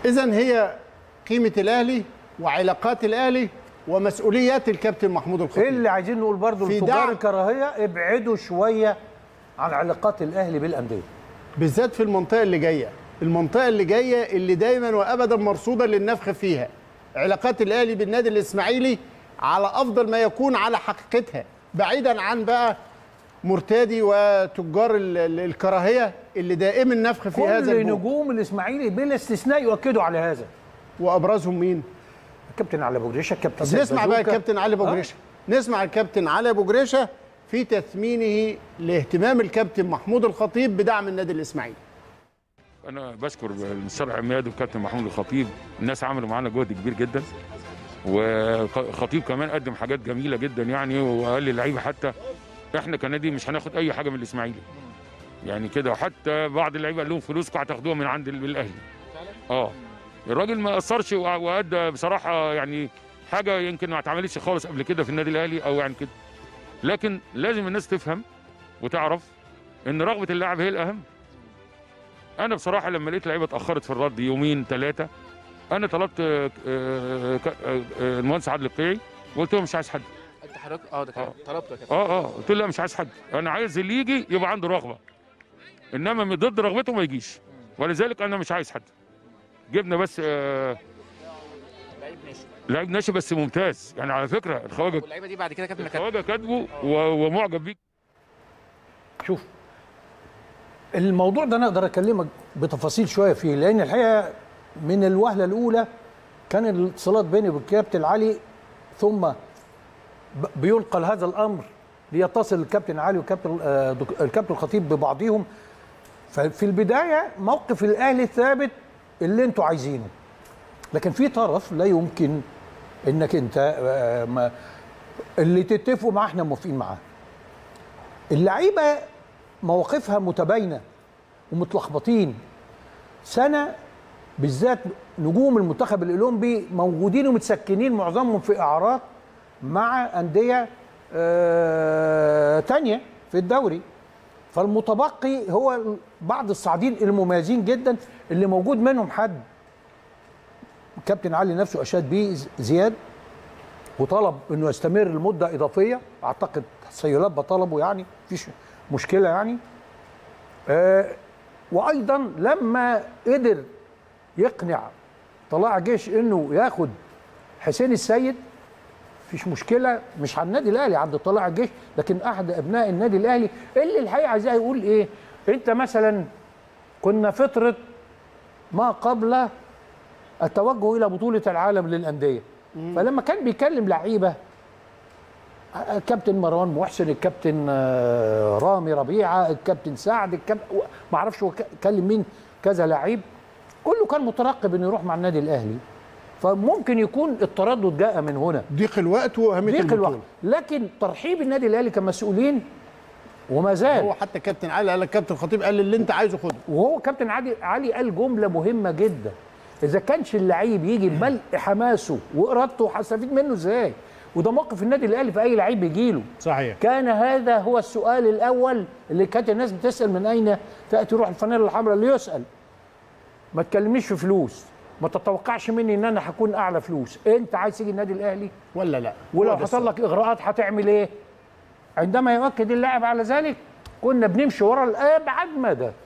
اذا هي قيمه الاهلي وعلاقات الاهلي ومسؤوليات الكابتن محمود ايه الخطيب اللي عايزين نقول برضو في لتجار دعم. الكراهيه ابعدوا شويه عن علاقات الاهلي بالانديه بالذات في المنطقه اللي جايه المنطقه اللي جايه اللي دايما وابدا مرصوده للنفخ فيها علاقات الاهلي بالنادي الاسماعيلي على افضل ما يكون على حقيقتها بعيدا عن بقى مرتدي وتجار ال- ال- الكراهيه اللي دائم النفخ في هذا كل البوق نجوم الاسماعيلي بلا استثناء يؤكدوا على هذا وابرزهم مين الكابتن علي ابو جريشه الكابتن طب سيد نسمع بقى بازوكا. الكابتن علي ابو آه. جريشه نسمع الكابتن علي ابو جريشه في تثمينه لاهتمام الكابتن محمود الخطيب بدعم النادي الاسماعيلي انا بشكر المستشار عماد والكابتن محمود الخطيب الناس عملوا معانا جهد كبير جدا وخطيب كمان قدم حاجات جميله جدا يعني وقال للعيبه حتى احنا كنادي مش هناخد اي حاجه من الاسماعيلي يعني كده وحتى بعض اللعيبه قال لهم فلوسكم هتاخدوها من عند ال- الاهلي اه الراجل ما قصرش وع- وادى بصراحه يعني حاجه يمكن ما اتعملتش خالص قبل كده في النادي الاهلي او يعني كده لكن لازم الناس تفهم وتعرف ان رغبه اللاعب هي الاهم انا بصراحه لما لقيت لعيبه اتاخرت في الرد يومين ثلاثه انا طلبت آه، آه، ك- آه، آه، المهندس عادل القيعي وقلت له مش عايز حد انت حضرتك اه ده كان طلبته يا كابتن اه اه قلت له لا مش عايز حد انا عايز اللي يجي يبقى عنده رغبه انما من ضد رغبته ما يجيش ولذلك انا مش عايز حد جبنا بس آه لعيب ناشئ لعيب ناشئ بس ممتاز يعني على فكره الخواجه واللعيبه دي بعد كده كابتن كانت الخواجه كاتبه و- ومعجب بيه شوف الموضوع ده انا اقدر اكلمك بتفاصيل شويه فيه لان الحقيقه من الوهله الاولى كان الاتصالات بيني والكابتن علي ثم ب- بينقل هذا الامر ليتصل الكابتن علي والكابتن آه، دك- الكابتن الخطيب ببعضهم ففي البدايه موقف الاهلي ثابت اللي انتوا عايزينه لكن في طرف لا يمكن انك انت آه، ما اللي تتفقوا معاه احنا موافقين معاه اللعيبه مواقفها متباينه ومتلخبطين سنه بالذات نجوم المنتخب الاولمبي موجودين ومتسكنين معظمهم في اعراض مع انديه آه تانية في الدوري فالمتبقي هو بعض الصاعدين المميزين جدا اللي موجود منهم حد كابتن علي نفسه اشاد بيه زياد وطلب انه يستمر لمده اضافيه اعتقد سيولات طلبه يعني مفيش مشكله يعني آه وايضا لما قدر يقنع طلائع جيش انه ياخد حسين السيد مفيش مشكله مش على النادي الاهلي عند طلائع الجيش لكن احد ابناء النادي الاهلي اللي الحقيقه عايز يقول ايه انت مثلا كنا فتره ما قبل التوجه الى بطوله العالم للانديه فلما كان بيكلم لعيبه الكابتن مروان محسن الكابتن آه، رامي ربيعه الكابتن سعد الكابتن ما اعرفش هو ك- كلم مين كذا لعيب كله كان مترقب انه يروح مع النادي الاهلي فممكن يكون التردد جاء من هنا ضيق الوقت واهميه ضيق البطولة. الوقت لكن ترحيب النادي الاهلي كمسؤولين وما زال هو حتى كابتن علي قال لك كابتن خطيب قال اللي انت عايزه خده وهو كابتن علي علي قال جمله مهمه جدا اذا كانش اللعيب يجي بملء حماسه وارادته هستفيد منه ازاي وده موقف النادي الاهلي في اي لعيب بيجي له صحيح كان هذا هو السؤال الاول اللي كانت الناس بتسال من اين تاتي روح الفانيلا الحمراء اللي يسال ما تكلمنيش في فلوس ما تتوقعش مني ان انا هكون اعلى فلوس انت عايز تيجي النادي الاهلي ولا لا ولو هو ده حصل لك اغراءات هتعمل ايه عندما يؤكد اللاعب على ذلك كنا بنمشي ورا الابعد مدى